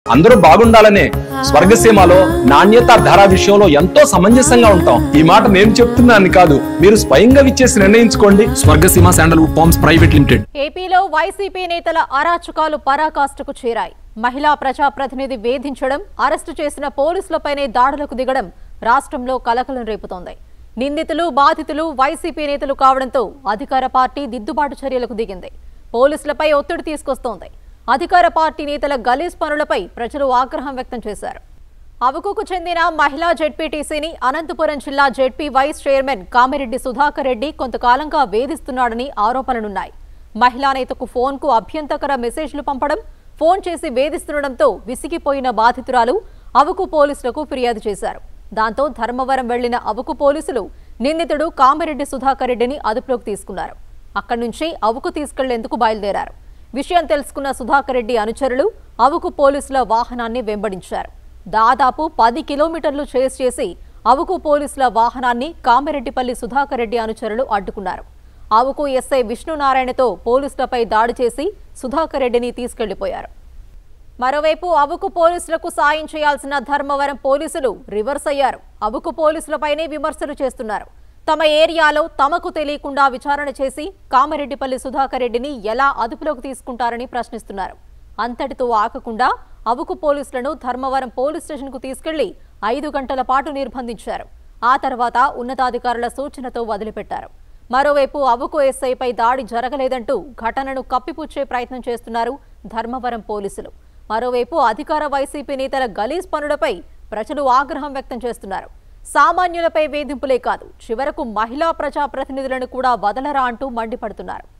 అందరూ బాగుండాలనే స్వర్గసీమలో నాణ్యత ధర విషయంలో ఎంతో సమంజసంగా ఉంటాం ఈ మాట నేను చెప్తున్నాను కాదు మీరు స్వయంగా విచ్చేసి నిర్ణయించుకోండి Swargaseema sandalwood farms private limited ఏపీలో వైసీపీ నేతల అరాచకాలు పరాకాష్ఠకు చేరాయి మహిళా ప్రజాప్రతినిధి వేధించడం అరెస్టు చేసిన పోలీసులపైనే దాడులకు దిగడం రాష్ట్రంలో కలకలం రేపుతోంది నిందితులు బాధితులు వైసీపీ నేతలు కావడంతో అధికార పార్టీ దిద్దుబాటు చర్యలకు దిగింది పోలీసులపై ఒత్తిడి తీసుకొస్తోంది అధికార పార్టీ నేతల గలీజ్ పనులపై ప్రజలు ఆగ్రహం వ్యక్తం చేశారు అవకుకు చెందిన మహిళా జెడ్పీటీసీని అనంతపురం జిల్లా ZP vice chairman Kamireddy Sudhakar Reddy కొంతకాలంగా వేధిస్తున్నాడని ఆరోపణలున్నాయి మహిళా నేతకు ఫోన్కు అభ్యంతకర మెసేజ్లు పంపడం ఫోన్ చేసి వేధిస్తుండటంతో విసిగిపోయిన బాధితురాలు అవకు పోలీసులకు ఫిర్యాదు చేశారు దాంతో ధర్మవరం వెళ్లిన అవకు పోలీసులు నిందితుడు కామిరెడ్డి సుధాకర్ రెడ్డిని అదుపులోకి తీసుకున్నారు అక్కడి నుంచి అవుకు తీసుకెళ్లేందుకు బయలుదేరారు విషయం తెలుసుకున్న సుధాకర్ రెడ్డి అనుచరులు అవుకు పోలీసుల వాహనాన్ని వెంబడించారు దాదాపు పది కిలోమీటర్లు చేస్ చేసి అవుకు పోలీసుల వాహనాన్ని కామిరెడ్డిపల్లి సుధాకర్ రెడ్డి అనుచరులు అడ్డుకున్నారు ఆవుకు ఎస్ఐ విష్ణునారాయణతో పోలీసులపై దాడి చేసి సుధాకర్ రెడ్డిని తీసుకెళ్లిపోయారు మరోవైపు అవుకు పోలీసులకు సాయం చేయాల్సిన ధర్మవరం పోలీసులు రివర్స్ అయ్యారు అవుకు పోలీసులపైనే విమర్శలు చేస్తున్నారు తమ ఏరియాలో తమకు తెలియకుండా విచారణ చేసి కామారెడ్డిపల్లి సుధాకర్ రెడ్డిని ఎలా అదుపులోకి తీసుకుంటారని ప్రశ్నిస్తున్నారు అంతటితో ఆగకుండా అవుకు పోలీసులను ధర్మవరం పోలీస్ స్టేషన్కు తీసుకెళ్లి ఐదు గంటల పాటు నిర్బంధించారు ఆ తర్వాత ఉన్నతాధికారుల సూచనతో వదిలిపెట్టారు మరోవైపు అవుకు ఎస్ఐపై దాడి జరగలేదంటూ ఘటనను కప్పిపుచ్చే ప్రయత్నం చేస్తున్నారు ధర్మవరం పోలీసులు మరోవైపు అధికార వైసీపీ నేతల గలీజ్ పనులపై ప్రజలు ఆగ్రహం వ్యక్తం చేస్తున్నారు సామాన్యులపై వేధింపులే కాదు చివరకు మహిళా ప్రజాప్రతినిధులను కూడా వదలరా అంటూ మండిపడుతున్నారు